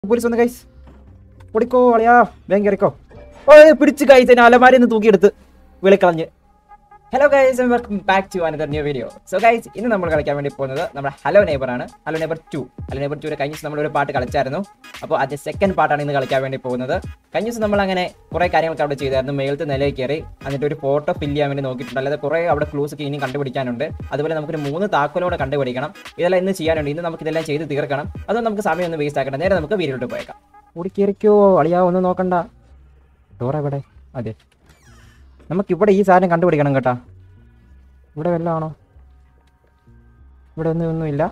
Police വന്ന് guys ഓടിക്കോ അളിയാ വേഗം കയറിക്കോ ഓ പിടിച്ച് ഗൈസ് എന്നെ അലമാരി നിന്ന് തൂക്കിയെടുത്ത് വിളിക്കളഞ്ഞ് hello guys welcome back to another new video so guys ഇന്ന് നമ്മൾ കളിക്കാൻ വേണ്ടി പോകുന്നത് നമ്മുടെ ഹലോ നെയ്ബർ ആണ് Hello Neighbor two Hello Neighbor two കഴിഞ്ഞ ദിവസം നമ്മളൊരു പാട്ട് കളിച്ചായിരുന്നു അപ്പോൾ അതിന്റെ സെക്കൻഡ് പാട്ടാണ് ഇന്ന് കളിക്കാൻ വേണ്ടി പോകുന്നത് കഴിഞ്ഞ ദിവസം നമ്മൾ അങ്ങനെ കുറേ കാര്യങ്ങളൊക്കെ അവിടെ ചെയ്തായിരുന്നു മേലത്തെ നിലയിൽ കയറി എന്നിട്ട് ഒരു ഫോട്ടോ ഫില്ല് ചെയ്യാൻ വേണ്ടി നോക്കിയിട്ടുണ്ട് അല്ലാതെ കുറേ അവിടെ ക്ലൂസ് ഒക്കെ ഇനിയും കണ്ടുപിടിക്കാനുണ്ട് അതുപോലെ നമുക്കൊരു മൂന്ന് താക്കോലോടെ കണ്ടുപിടിക്കണം ഇതെല്ലാം ഇന്ന് ചെയ്യാനുണ്ട് ഇന്ന് നമുക്ക് ഇതെല്ലാം ചെയ്ത് തീർക്കണം അതുകൊണ്ട് നമുക്ക് സമയം ഒന്ന് വേസ്റ്റ് ആക്കണം നേരെ നമുക്ക് വീട്ടിലോട്ട് പോയേക്കാം ഓടിക്കേറിക്കോ അളിയാ ഒന്നും നോക്കണ്ട ഡോറ എവിടെ അതെ നമുക്ക് ഇവിടെ ഈ സാധനം കണ്ടുപിടിക്കണം കേട്ടാ ഇവിടെ വല്ലതും ആണോ ഇവിടെ ഒന്നും ഒന്നുമില്ല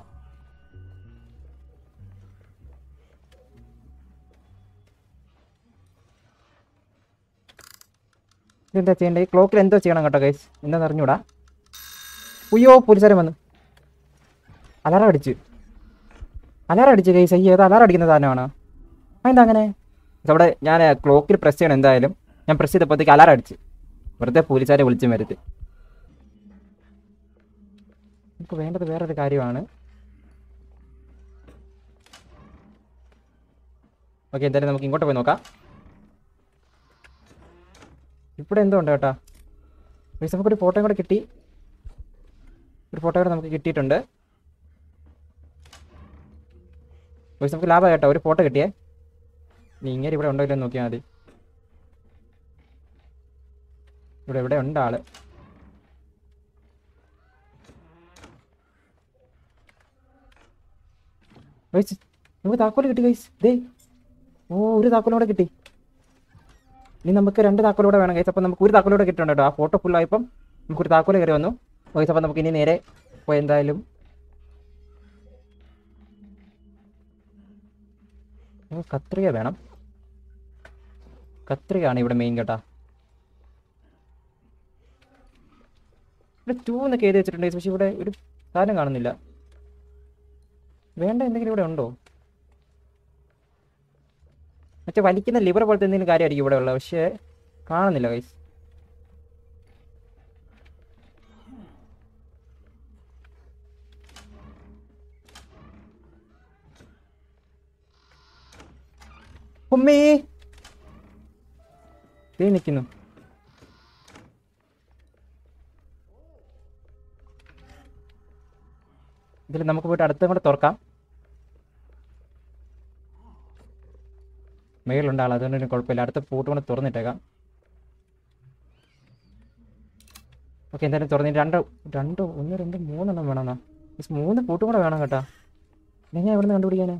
ഇതെന്താ ചെയ്യണ്ടേ ഈ ക്ലോക്കിൽ എന്തോ ചെയ്യണം കേട്ടോ ഗൈസ് എന്താന്ന് അറിഞ്ഞൂടാ ഉയ്യോ പോലീസുകാരൻ വന്നു അലാറം അടിച്ച് അലാറം അടിച്ച് ഗൈസ് അയ്യോ ഏതാ അലാറം അടിക്കുന്ന സാധനമാണ് അതെന്താ അങ്ങനെ അവിടെ ഞാൻ ക്ലോക്കിൽ പ്രസ് ചെയ്യണം എന്തായാലും ഞാൻ പ്രസ് ചെയ്തപ്പോഴത്തേക്ക് അലാറം അടിച്ച് വെറുതെ പോലീസുകാരെ വിളിച്ചും വരുത്തി നമുക്ക് വേണ്ടത് വേറൊരു കാര്യമാണ് ഓക്കെ എന്തായാലും നമുക്ക് ഇങ്ങോട്ട് പോയി നോക്കാം ഇവിടെ എന്തോ ഉണ്ട് കേട്ടോ മീൻസ് നമുക്കൊരു ഫോട്ടോയും കൂടെ കിട്ടി ഒരു ഫോട്ടോ കൂടെ നമുക്ക് കിട്ടിയിട്ടുണ്ട് മീൻസ് നമുക്ക് ലാഭം കേട്ടോ ഒരു ഫോട്ടോ കിട്ടിയേ നീ ഇങ്ങനെ ഇവിടെ ഉണ്ടോ ഇല്ലെന്ന് നോക്കിയാൽ മതി ഇവിടെ ഇവിടെ ഉണ്ട് ആള് ഗൈസ് നമുക്ക് താക്കോല് കിട്ടി ഗൈസ് ദേ ഓ ഒരു താക്കോലും കൂടെ കിട്ടി ഇനി നമുക്ക് രണ്ട് താക്കോലൂടെ വേണം ഗൈസ് അപ്പം നമുക്ക് ഒരു താക്കോലൂടെ കിട്ടുന്നുണ്ട് കേട്ടോ ആ ഫോട്ടോ ഫുള്ളായപ്പം നമുക്കൊരു താക്കോല് കയറി വന്നു ഗൈസ് അപ്പം നമുക്ക് ഇനി നേരെ പോയി എന്തായാലും ഓ, കത്രിക വേണം കത്രികയാണ് ഇവിടെ മെയിൻ കേട്ടാ ഇവിടെ ടൂ എന്നൊക്കെ എഴുതി വെച്ചിട്ടുണ്ട് പക്ഷെ ഇവിടെ ഒരു സാധനം കാണുന്നില്ല വേണ്ട എന്തെങ്കിലും ഇവിടെ ഉണ്ടോ മറ്റേ വലിക്കുന്ന ലിവർ പോലത്തെ എന്തെങ്കിലും കാര്യമായിരിക്കും ഇവിടെ ഉള്ളത് പക്ഷേ കാണുന്നില്ല കൈസ് ഉമ്മേ ദേ നിൽക്കുന്നു ഇതിൽ നമുക്ക് പോയിട്ട് അടുത്തും കൂടെ തുറക്കാം മേളിലുണ്ട് ആൾ അതുകൊണ്ട് തന്നെ കുഴപ്പമില്ല അടുത്ത പൂട്ട് കൊണ്ട് തുറന്നിട്ടേക്കാം ഓക്കെ എന്തായാലും തുറന്നിട്ട് രണ്ട് രണ്ട് ഒന്ന് രണ്ട് മൂന്നെണ്ണം വേണമെന്നാ മിസ് മൂന്ന് പൂട്ടും കൂടെ വേണം കേട്ടാ എങ്ങനെ എവിടെ നിന്ന് കണ്ടുപിടിക്കാനാ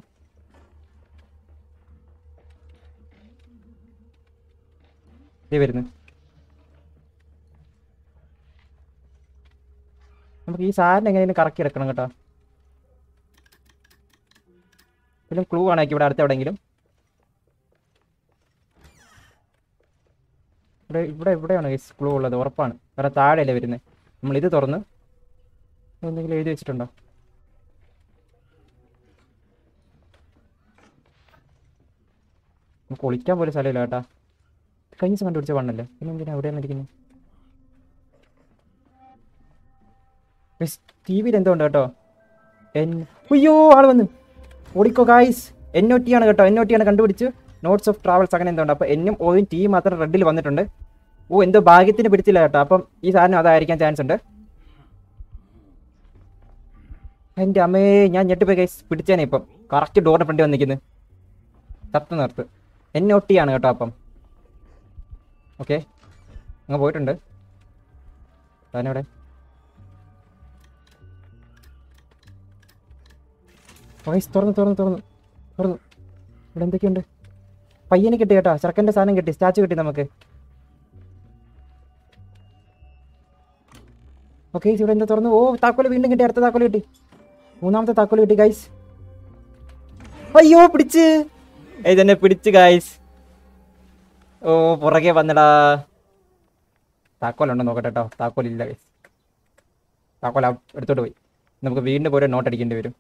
ഇതേ വരുന്നു നമുക്ക് ഈ സാധനം എങ്ങനെയും കറക്കി എടുക്കണം കേട്ടോ ഇതിലും ക്ലൂ ആണേക്ക് ഇവിടെ അടുത്ത് എവിടെയെങ്കിലും ഇവിടെ ഇവിടെ ഇവിടെയാണ് ഗൈസ് ക്ലൂ ഉള്ളത് ഉറപ്പാണ് വേറെ താഴെയല്ലേ വരുന്നത് നമ്മൾ ഇത് തുറന്ന് എന്തെങ്കിലും എഴുതി വെച്ചിട്ടുണ്ടോ നമുക്ക് ഒളിക്കാൻ പോലും സ്ഥലമില്ല കേട്ടാ കഴിഞ്ഞ ദിവസം കണ്ടുപിടിച്ച പണ്ണല്ലേ പിന്നെ എന്തിനാ എവിടെയാണ് ഇരിക്കുന്നത് മിസ് ടി വിയിൽ എന്തോ ഉണ്ട് കേട്ടോ എൻ അയ്യോ ആൾ വന്നു ഓടിക്കോ ഗായ്സ് എൻ ഒ ടി ആണ് കേട്ടോ എൻ ഒ ടി ആണ് കണ്ടുപിടിച്ച് നോട്ട്സ് ഓഫ് ട്രാവൽസ് അങ്ങനെ എന്തോ ഉണ്ട് അപ്പോൾ എന്നും ഓയും ടി മാത്രം റെഡിൽ വന്നിട്ടുണ്ട് ഓ എന്തോ ഭാഗ്യത്തിന് പിടിച്ചില്ല കേട്ടോ അപ്പം ഈ സാധനം അതായിരിക്കാൻ ചാൻസ് ഉണ്ട് എൻ്റെ അമ്മേ ഞാൻ ഞെട്ടിപ്പോയി ഗൈസ് പിടിച്ചേനെ ഇപ്പം കറക്റ്റ് ഡോറിന് ഫ്രണ്ട് വന്നിരിക്കുന്നത് സത്ത് നിർത്ത് എൻ ഒ ടി ആണ് കേട്ടോ അപ്പം ഓക്കെ അങ്ങ് പോയിട്ടുണ്ട് സാധനം ഇവിടെ വയസ്സ് തുറന്നു തുറന്നു തുറന്നു തുറന്നു ഇവിടെ എന്തൊക്കെയുണ്ട് പയ്യനെ കിട്ടി കേട്ടോ ചെറുക്കൻ്റെ സാധനം കിട്ടി സ്റ്റാച്ചു കിട്ടി നമുക്ക് ഓക്കെ ഇവിടെ എന്താ തുറന്നു ഓ താക്കോല് വീണ്ടും കിട്ടി അടുത്ത താക്കോല് കിട്ടി മൂന്നാമത്തെ താക്കോല് കിട്ടി ഗൈസ് അയ്യോ പിടിച്ച് ഇതെന്നെ പിടിച്ച് ഗൈസ് ഓ പുറകെ വന്നടാ താക്കോലുണ്ടോ നോക്കട്ടെ കേട്ടോ താക്കോലില്ല ഗൈസ് താക്കോൽ ആ- എടുത്തോട്ട് പോയി നമുക്ക് വീണ്ടും പോയി നോട്ട് അടിക്കേണ്ടി വരും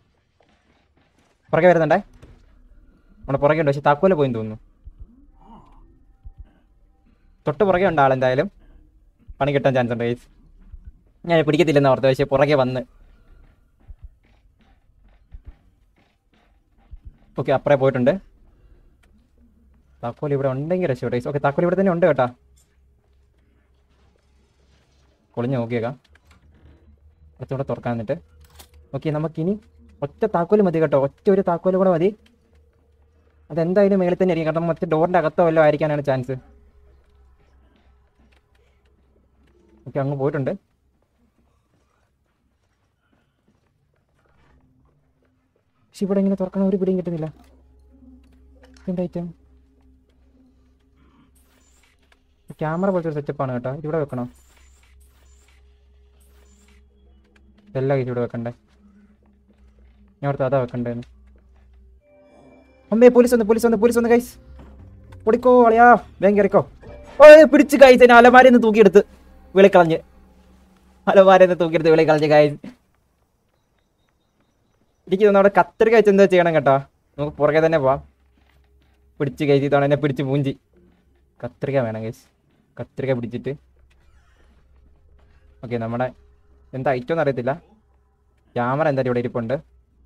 പുറകെ വരുന്നുണ്ടേ നമ്മുടെ പുറകെ ഉണ്ട് പക്ഷെ താക്കോല് പോയി തോന്നുന്നു തൊട്ട് പുറകെ ഉണ്ട് ആളെന്തായാലും പണി കിട്ടാൻ ചാൻസ് ഉണ്ട് ഗൈസ് ഞാൻ പിടിക്കത്തില്ലെന്ന് ഓർത്ത് പക്ഷേ പുറകെ വന്ന് ഓക്കെ അപ്പുറേ പോയിട്ടുണ്ട് താക്കോൽ ഇവിടെ ഉണ്ടെങ്കിൽ രക്ഷപ്പെട്ടു ഗൈസ് ഓക്കെ താക്കോൽ ഇവിടെ തന്നെ ഉണ്ട് കേട്ടാ പൊളിഞ്ഞ് നോക്കിയേക്കാം കുറച്ചുകൂടെ തുറക്കാൻ എന്നിട്ട് ഓക്കെ നമുക്കിനി ഒറ്റ താക്കോൽ മതി കേട്ടോ ഒറ്റ ഒരു താക്കോൽ കൂടെ മതി അതെന്തായാലും മേളിൽ തന്നെ ആയിരിക്കും കാരണം മറ്റേ ഡോറിൻ്റെ അകത്തോ വല്ലതും ആയിരിക്കാനാണ് ചാൻസ് ഓക്കെ അങ്ങ് പോയിട്ടുണ്ട് പക്ഷെ ഇവിടെ ഇങ്ങനെ തുറക്കണം ഒരു പിടിയും കിട്ടുന്നില്ല എന്താ ഐറ്റം ക്യാമറ പോലത്തെ ഒരു സെറ്റപ്പാണ് കേട്ടോ ഇതിവിടെ വെക്കണോ ഇതെല്ലാം ഇവിടെ വെക്കണ്ടേ ഞാൻ ഓർത്ത് അതാ വെക്കണ്ടേന്ന് അമ്മേ പോലീസ് വന്ന് പോലീസ് വന്ന് പോലീസ് വന്ന് കൈസ് ഓടിക്കോ അളിയാ വേഗം കയറിക്കോ ഓ പിടിച്ച് കൈസ് എന്നെ അലമാരി നിന്ന് തൂക്കിയെടുത്ത് വിളിക്കളഞ്ഞ് അലമാരി നിന്ന് തൂക്കിയെടുത്ത് വിളിക്കളഞ്ഞ് കൈസ് എനിക്ക് തോന്നുന്നു അവിടെ കത്രിക വെച്ച് എന്താ ചെയ്യണം കേട്ടോ നമുക്ക് പുറകെ തന്നെ പോവാം പിടിച്ച് കൈസ് ഇതവണ എന്നെ പിടിച്ച് പൂഞ്ചി കത്രിക വേണം കൈസ് കത്രിക പിടിച്ചിട്ട് ഓക്കെ നമ്മുടെ എന്താ ഐറ്റം എന്ന് അറിയത്തില്ല ക്യാമറ എന്തായാലും ഇവിടെ ഇരിപ്പുണ്ട്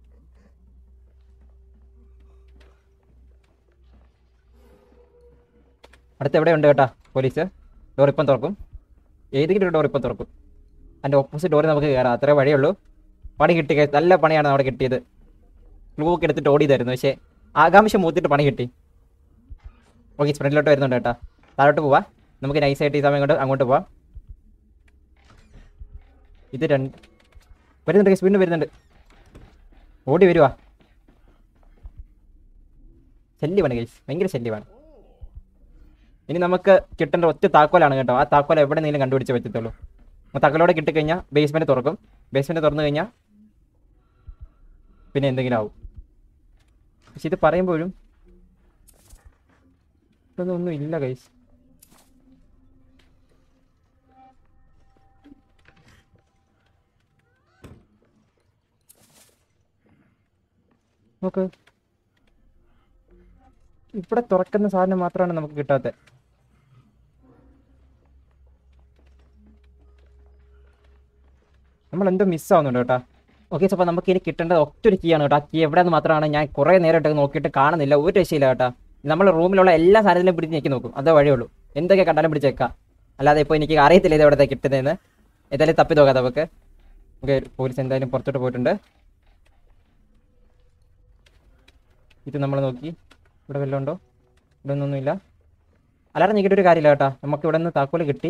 അടുത്ത് എവിടെ ഉണ്ട് കേട്ടാ പോലീസ് ഡോർ ഇപ്പം തുറക്കും ഏതെങ്കിലും ഒരു ഡോർ ഇപ്പം തുറക്കും അതിൻ്റെ ഓപ്പോസിറ്റ് ഡോറിൽ നമുക്ക് കയറാം അത്രേ വഴിയുള്ളൂ പണി കിട്ടി guys. നല്ല പണിയാണ് അവിടെ കിട്ടിയത് ക്ലൂ ഒക്കെ എടുത്തിട്ട് ഓടിയതായിരുന്നു പക്ഷേ ആകാംക്ഷ മൂത്തിട്ട് പണി കിട്ടി ഓക്കെ ഫ്രണ്ടിലോട്ട് വരുന്നുണ്ട് കേട്ടാ താഴോട്ട് പോവാം നമുക്ക് നൈസായിട്ട് ഈ സമയം കൊണ്ട് അങ്ങോട്ട് പോവാം ഇത് രണ്ട് വരുന്നുണ്ട് guys. വീണ്ടും വരുന്നുണ്ട് ഓടി വരുവാ ശല്യമാണ് ഗൈസ് ഭയങ്കര ശല്യമാണ് ഇനി നമുക്ക് കിട്ടേണ്ട ഒറ്റ താക്കോലാണ് കേട്ടോ ആ താക്കോൽ എവിടെ നിന്നെങ്കിലും കണ്ടുപിടിച്ച് പറ്റത്തുള്ളൂ ആ താക്കോലോടെ കിട്ടിക്കഴിഞ്ഞാൽ ബേസ്മെന്റ് തുറക്കും ബേസ്മെന്റ് തുറന്നു കഴിഞ്ഞാൽ പിന്നെ എന്തെങ്കിലും ആവും പക്ഷെ ഇത് പറയുമ്പോഴും ഇതൊന്നും ഒന്നും ഇല്ല ഗൈസ് നോക്ക് ഇവിടെ തുറക്കുന്ന സാധനം മാത്രമാണ് നമുക്ക് കിട്ടാത്തത് നമ്മൾ എന്തോ മിസ്സാവുന്നുണ്ട് കേട്ടോ ഓക്കെ അപ്പോൾ നമുക്ക് ഇനി കിട്ടേണ്ടത് ഒറ്റ ഒരു കീ ആണ് കേട്ടോ ആ കീ എവിടെയെന്ന് മാത്രമാണ് ഞാൻ കുറേ നേരമായിട്ട് നോക്കിയിട്ട് കാണുന്നില്ല ഒരു രക്ഷയില്ല കേട്ടോ നമ്മൾ റൂമിലുള്ള എല്ലാ സാധനത്തിലും പിടിച്ച് ഞെക്കി നോക്കും അതേ വഴിയുള്ളൂ എന്തൊക്കെ കണ്ടാലും പിടിച്ചേക്കാം അല്ലാതെ ഇപ്പോൾ എനിക്ക് അറിയത്തില്ല ഇത് എവിടെ കിട്ടുന്നതെന്ന് ഏതായാലും തപ്പി നോക്കാം നമുക്ക് ഓക്കെ പോലീസ് എന്തായാലും പുറത്തോട്ട് പോയിട്ടുണ്ട് ഇത് നമ്മൾ നോക്കി ഇവിടെ വല്ലതും ഉണ്ടോ ഇവിടെ ഒന്നൊന്നുമില്ല അലാറം ഞെക്കിയിട്ട് ഒരു കാര്യമില്ല കേട്ടോ നമുക്ക് ഇവിടെ നിന്ന് താക്കോല് കിട്ടി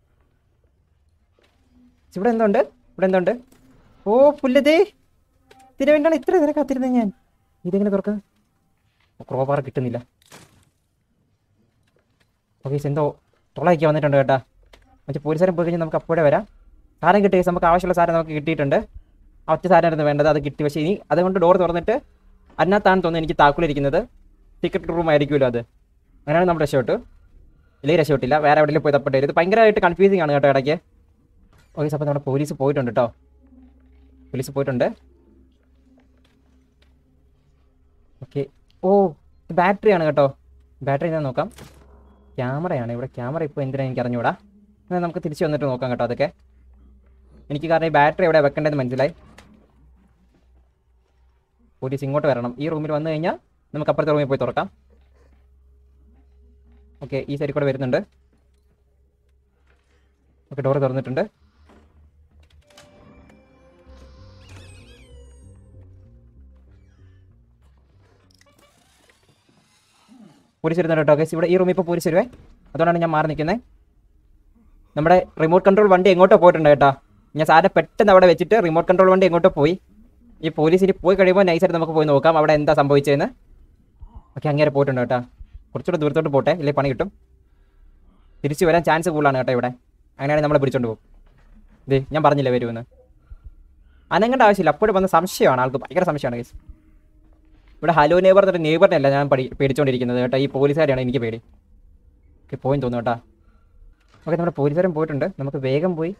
ഇവിടെ എന്തുണ്ട് ഇവിടെ എന്തുണ്ട് ഓ പുല്ലതേ ഇതിനു വേണ്ടിയാണ് ഇത്ര നേരം കാത്തിരുന്നത് ഞാൻ ഇതെങ്ങനെ തുറക്കുക ക്രോബാർ കിട്ടുന്നില്ല ഓക്കെ എന്തോ തുളയൊക്കെ വന്നിട്ടുണ്ട് കേട്ടാ മറ്റേ പോലീസുകാരൻ പോയി കഴിഞ്ഞാൽ നമുക്ക് അപ്പോഴേ വരാം സാധനം കിട്ടി നമുക്ക് ആവശ്യമുള്ള സാധനം നമുക്ക് കിട്ടിയിട്ടുണ്ട് ആ ഒറ്റ സാധനമായിരുന്നു വേണ്ടത് അത് കിട്ടി പക്ഷേ ഇനി അതുകൊണ്ട് ഡോർ തുറന്നിട്ട് അതിനകത്താണ് തോന്നുന്നത് എനിക്ക് താക്കോലിരിക്കുന്നത് സീക്രട്ട് റൂം ആയിരിക്കുമല്ലോ അത് അങ്ങനെയാണ് നമ്മൾ രക്ഷപ്പെട്ടു ഇല്ലെങ്കിൽ രക്ഷപ്പെട്ടില്ല വേറെ എവിടെയെങ്കിലും പോയി തപ്പട്ടെ ഇത് ഭയങ്കരമായിട്ട് കൺഫ്യൂസിങ് ആണ് കേട്ടോ ഇടയ്ക്ക് ഓക്കെ അപ്പോൾ നമ്മുടെ പോലീസ് പോയിട്ടുണ്ട് കേട്ടോ പോലീസ് പോയിട്ടുണ്ട് ഓക്കെ ഓ ഇത് ബാറ്ററി ആണ് കേട്ടോ ബാറ്ററി ഞാൻ നോക്കാം ക്യാമറയാണ് ഇവിടെ ക്യാമറ ഇപ്പോൾ എന്തിനാണ് എനിക്ക് അറിഞ്ഞൂടാ എന്നാൽ നമുക്ക് തിരിച്ച് വന്നിട്ട് നോക്കാം കേട്ടോ അതൊക്കെ എനിക്ക് കാരണം ഈ ബാറ്ററി എവിടെ വെക്കേണ്ടതെന്ന് മനസ്സിലായി പോലീസ് ഇങ്ങോട്ട് വരണം ഈ റൂമിൽ വന്നു കഴിഞ്ഞാൽ നമുക്ക് അപ്പുറത്തെ റൂമിൽ പോയി തുറക്കാം ഓക്കെ ഈ സൈഡിൽ കൂടെ വരുന്നുണ്ട് ഓക്കെ ഡോർ തുറന്നിട്ടുണ്ട് പോലീസ് വരുന്നുണ്ട് കേട്ടോ ഗൈസ് ഇവിടെ ഈ റൂമിൽ ഇപ്പോൾ പോലീസ് വരുവേ അതുകൊണ്ടാണ് ഞാൻ മാറി നിൽക്കുന്നത് നമ്മുടെ റിമോട്ട് കൺട്രോൾ വണ്ടി എങ്ങോട്ടോ പോയിട്ടുണ്ട് കേട്ടോ ഞാൻ സാധനം പെട്ടെന്ന് അവിടെ വെച്ചിട്ട് റിമോട്ട് കൺട്രോൾ വണ്ടി എങ്ങോട്ടോ പോയി ഈ പോലീസ് ഇനി പോയി കഴിയുമ്പോൾ നൈസായിട്ട് നമുക്ക് പോയി നോക്കാം അവിടെ എന്താ സംഭവിച്ചതെന്ന് ഓക്കെ അങ്ങനെ പോയിട്ടുണ്ട് കേട്ടോ കുറച്ചുകൂടെ ദൂരത്തോട്ട് പോട്ടെ ഇല്ലേ പണി കിട്ടും തിരിച്ചു വരാൻ ചാൻസ് കൂടുതലാണ് കേട്ടോ ഇവിടെ അങ്ങനെയാണെങ്കിൽ നമ്മളെ പിടിച്ചോണ്ട് പോകും ഇത് ഞാൻ പറഞ്ഞില്ലേ വരുമെന്ന് അനങ്ങേണ്ട ആവശ്യമില്ല അപ്പോഴും വന്ന സംശയമാണ് ആൾക്ക് ഭയങ്കര സംശയമാണ് കേസ് ഇവിടെ ഹലോ നെയ്ബർ എന്നിട്ട് നെയ്ബറിനെ അല്ല ഞാൻ പഠി പേടിച്ചുകൊണ്ടിരിക്കുന്നത് കേട്ടോ ഈ പോലീസുകാരെയാണ് എനിക്ക് പേടി ഓക്കെ പോയി തോന്നുന്നു കേട്ടോ ഓക്കെ നമ്മുടെ പോലീസുകാരൻ പോയിട്ടുണ്ട് നമുക്ക് വേഗം പോയി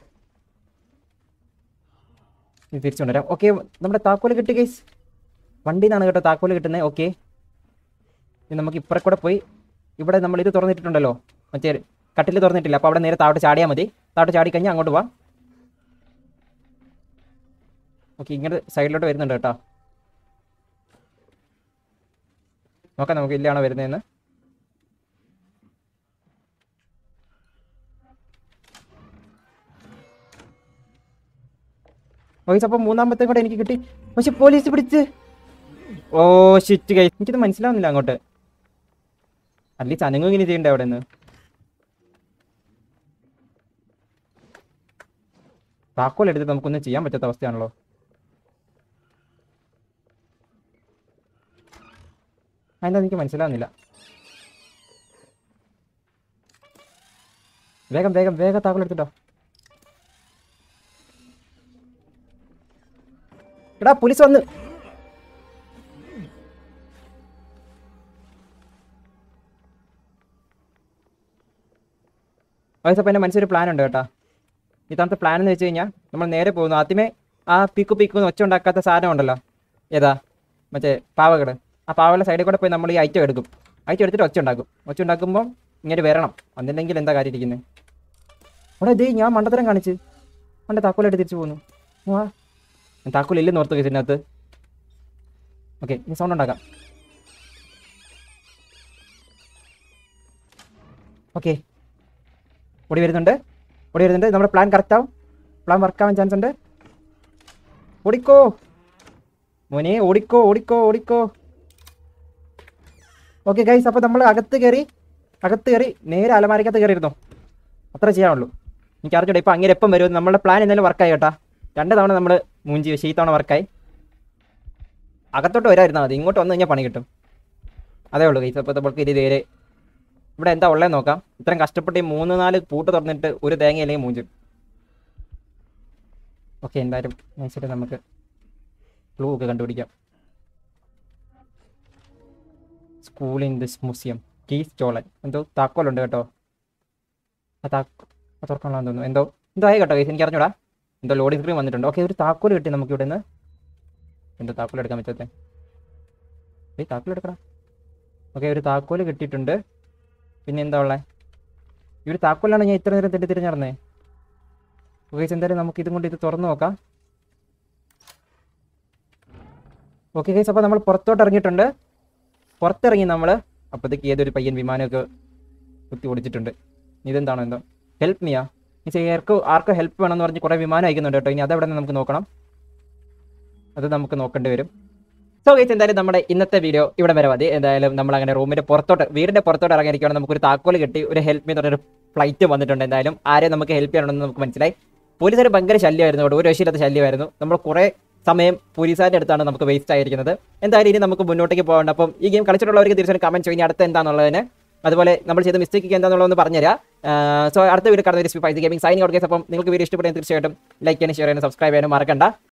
ഇത് തിരിച്ചു കൊണ്ടുവരാം ഓക്കെ നമ്മുടെ താക്കോല് കിട്ടി കേസ് വണ്ടിയിൽ നിന്നാണ് കേട്ടോ താക്കോല് കിട്ടുന്നത് ഓക്കെ ഇനി നമുക്ക് ഇപ്പുറം കൂടെ പോയി ഇവിടെ നമ്മൾ ഇത് തുറന്നിട്ടുണ്ടല്ലോ മറ്റേ കട്ടിൽ തുറന്നിട്ടില്ല അപ്പോൾ അവിടെ നേരെ താഴോട്ട് ചാടിയാൽ മതി താഴോട്ട് ചാടി കഴിഞ്ഞാൽ അങ്ങോട്ട് പോവാം ഓക്കെ ഇങ്ങോട്ട് സൈഡിലോട്ട് വരുന്നുണ്ട് കേട്ടോ നോക്കാം നമുക്ക് ഇല്ലാണോ വരുന്നതെന്ന് വോയിസ് അപ്പം മൂന്നാമത്തെ കൂടെ എനിക്ക് കിട്ടി പക്ഷെ പോലീസ് പിടിച്ച് ഓ ഷിറ്റ് കൈ എനിക്കിത് മനസ്സിലാവുന്നില്ല അങ്ങോട്ട് അറ്റ്ലീസ്റ്റ് അനങ്ങും ഇങ്ങനെ ചെയ്യണ്ടേ അവിടെ നിന്ന് താക്കോൽ എടുത്തിട്ട് നമുക്കൊന്നും ചെയ്യാൻ പറ്റാത്ത അവസ്ഥയാണല്ലോ അതെന്താ എനിക്ക് മനസ്സിലാവുന്നില്ല വേഗം വേഗം വേഗം താക്കോൽ എടുത്തിട്ടോ എടാ പോലീസ് വന്ന് വയസ്സപ്പം എൻ്റെ മനസ്സിലൊരു പ്ലാൻ ഉണ്ട് കേട്ടോ ഇത്തവണത്തെ പ്ലാൻ എന്ന് വെച്ച് കഴിഞ്ഞാൽ നമ്മൾ നേരെ പോകുന്നു ആദ്യമേ ആ പീക്കു പീക്കു ഒച്ച ഉണ്ടാക്കാത്ത സാധനം ഉണ്ടല്ലോ ഏതാ മറ്റേ പാവകട് ആ പാവകളുടെ സൈഡിൽ കൂടെ പോയി നമ്മൾ ഈ ഐറ്റം എടുക്കും ഐറ്റം എടുത്തിട്ട് ഒച്ച ഉണ്ടാക്കും ഒച്ച ഉണ്ടാക്കുമ്പോൾ ഇങ്ങനെ വരണം എന്നില്ലെങ്കിൽ എന്താ കാര്യം ഇരിക്കുന്നത് അവിടെ ഇതേ ഞാൻ മണ്ടത്തരം കാണിച്ച് അവൻ്റെ താക്കോലായിട്ട് തിരിച്ചു പോകുന്നു വാ ഞാൻ താക്കോൽ ഇല്ലെന്ന് ഓർത്ത് ഇതിനകത്ത് ഓക്കെ ഇനി സൗണ്ട് ഉണ്ടാക്കാം ഓക്കെ ഓടി വരുന്നുണ്ട് ഓടി വരുന്നുണ്ട് നമ്മുടെ പ്ലാൻ കറക്റ്റ് ആവും പ്ലാൻ വർക്ക് ആവാൻ ചാൻസ് ഉണ്ട് ഓടിക്കോ മോനെ ഓടിക്കോ ഓടിക്കോ ഓടിക്കോ ഓക്കെ ഗൈസ് അപ്പോൾ നമ്മൾ അകത്ത് കയറി അകത്ത് കയറി നേരെ അലമാരക്കകത്ത് കയറിയിരുന്നോ അത്ര ചെയ്യാനുള്ളൂ എനിക്ക് അറിഞ്ഞൂടെ ഇപ്പം അങ്ങനെ എപ്പം വരും നമ്മുടെ പ്ലാൻ എന്തായാലും വർക്കായി കേട്ടാ രണ്ട് തവണ നമ്മൾ മൂഞ്ചി പക്ഷേ ഈ തവണ വർക്കായി അകത്തോട്ട് വരാതിരുന്നാൽ മതി ഇങ്ങോട്ട് വന്നു കഴിഞ്ഞാൽ പണി കിട്ടും അതേ ഉള്ളൂ ഗൈസ് അപ്പോൾ നമുക്ക് ഇത് നേരെ ഇവിടെ എന്താ ഉള്ളത് നോക്കാം ഇത്രയും കഷ്ടപ്പെട്ട് ഈ മൂന്ന് നാല് പൂട്ട് തുറന്നിട്ട് ഒരു തേങ്ങ അല്ലെങ്കിൽ മൂഞ്ചും ഓക്കെ എന്തായാലും നൈസായിട്ട് നമുക്ക് ക്ലൂ ഒക്കെ കണ്ടുപിടിക്കാം school in this museum keys ചോളൻ എന്തോ താക്കോലുണ്ട് കേട്ടോ ആ താക്കോ ആ തുറക്കാനുള്ള തോന്നുന്നു എന്തോ എന്തോ ആയി കേട്ടോ ഗൈസ് എനിക്ക് അറിഞ്ഞൂടാ എന്തോ ലോഡിംഗ് സ്ക്രീൻ വന്നിട്ടുണ്ട് ഓക്കെ ഒരു താക്കോൽ കിട്ടി നമുക്ക് ഇവിടെ നിന്ന് എന്തോ താക്കോൽ എടുക്കാൻ പറ്റാത്ത ഏയ് താക്കോൽ എടുക്കടാ ഓക്കെ ഒരു താക്കോൽ കിട്ടിയിട്ടുണ്ട് പിന്നെ എന്താ ഉള്ളത് ഈ ഒരു താക്കോലാണ് ഞാൻ ഇത്ര നേരം തെറ്റി തിരിഞ്ഞ് നടന്നേ ഓക്കെ എന്തായാലും നമുക്ക് ഇതും കൊണ്ട് ഇത് തുറന്നു നോക്കാം ഓക്കെ ഗൈസ് അപ്പോൾ നമ്മൾ പുറത്തോട്ട് ഇറങ്ങിയിട്ടുണ്ട് പുറത്തിറങ്ങി നമ്മൾ അപ്പോഴത്തേക്ക് ഏതൊരു പയ്യൻ വിമാനമൊക്കെ കുത്തി ഓടിച്ചിട്ടുണ്ട് ഇതെന്താണോ എന്തോ ഹെൽപ്പ് മിയാ മീൻസ് ആർക്കോ ആർക്കോ ഹെൽപ്പ് വേണമെന്ന് പറഞ്ഞ് കുറേ വിമാനം അയക്കുന്നുണ്ട് കേട്ടോ ഇനി അതെവിടെ നിന്ന് നമുക്ക് നോക്കണം അത് നമുക്ക് നോക്കേണ്ടി വരും സോ ഗൈസ് എന്തായാലും നമ്മുടെ ഇന്നത്തെ വീഡിയോ ഇവിടെ വരെ മതി എന്തായാലും നമ്മൾ അങ്ങനെ റൂമിന്റെ പുറത്തോട്ട് വീടിന്റെ പുറത്തോട്ട് ഇറങ്ങിയിരിക്കുകയാണ് നമുക്കൊരു താക്കോൽ കിട്ടി ഒരു ഹെൽപ്പ് മീ പറഞ്ഞൊരു ഫ്ലൈറ്റ് വന്നിട്ടുണ്ട് എന്തായാലും ആരെ നമുക്ക് ഹെൽപ്പ് ചെയ്യണമെന്ന് നമുക്ക് മനസ്സിലായി പോലീസുകാർ ഭയങ്കര ശല്യമായിരുന്നു കേട്ടോ ഒരു രക്ഷയില്ലാത്ത ശല്യമായിരുന്നു നമ്മൾ കുറേ സമയം പോലീസുകാരുടെ അടുത്താണ് നമുക്ക് വേസ്റ്റ് ആയിരിക്കുന്നത് എന്തായാലും ഇനി നമുക്ക് മുന്നോട്ടേക്ക് പോകേണ്ട അപ്പം ഈ ഗെയിം കളിച്ചിട്ടുള്ളവർക്ക് തീർച്ചയായും കമന്റ് ചെയ്യും ഇനി അടുത്ത എന്താണെന്നുള്ളതിന് അതുപോലെ നമ്മൾ ചെയ്ത മിസ്റ്റേക്ക് എന്താണെന്നുള്ളതെന്ന് പറഞ്ഞുതരാം സോ അടുത്ത വീഡിയോ കടന്ന പൈസ ഗെയിമിംഗ് സൈനിങ് ഔട്ട് കേസ് അപ്പം നിങ്ങൾക്ക് വീഡിയോ ഇഷ്ടപ്പെടുന്ന തീർച്ചയായിട്ടും ലൈക്ക് ചെയ്യാനും ഷെയർ ചെയ്യാനും സബ്സ്ക്രൈബ് ചെയ്യാനും മറക്കണ്ട